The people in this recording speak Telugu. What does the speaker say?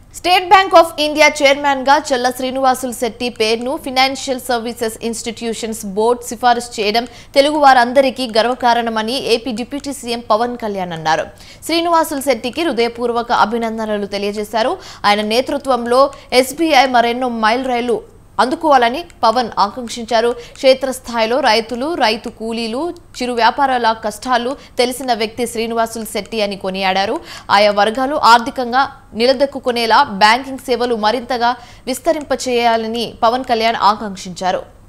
state Bank of India chairman గా చల్ల శ్రీనివాసులు శెట్టి పేరును ఫినాన్షియల్ సర్వీసెస్ ఇన్స్టిట్యూషన్స్ బోర్డు సిఫారసు చేయడం తెలుగు వారందరికీ గర్వకారణమని AP deputy CM Pawan Kalyan అన్నారు శ్రీనివాసులు శెట్టికి హృదయపూర్వక అభినందనలు తెలియజేశారు ఆయన నేతృత్వంలో ఎస్బీఐ మరెన్నో మైల్ రైలు అందుకోవాలని పవన్ ఆకాంక్షించారు క్షేత్రస్థాయిలో రైతులు రైతు కూలీలు చిరు వ్యాపారాల కష్టాలు తెలిసిన వ్యక్తి శ్రీనివాసులు శెట్టి అని కొనియాడారు ఆయా వర్గాలు ఆర్థికంగా నిలదొక్కునేలా బ్యాంకింగ్ సేవలు మరింతగా విస్తరింపచేయాలని పవన్ కళ్యాణ్ ఆకాంక్షించారు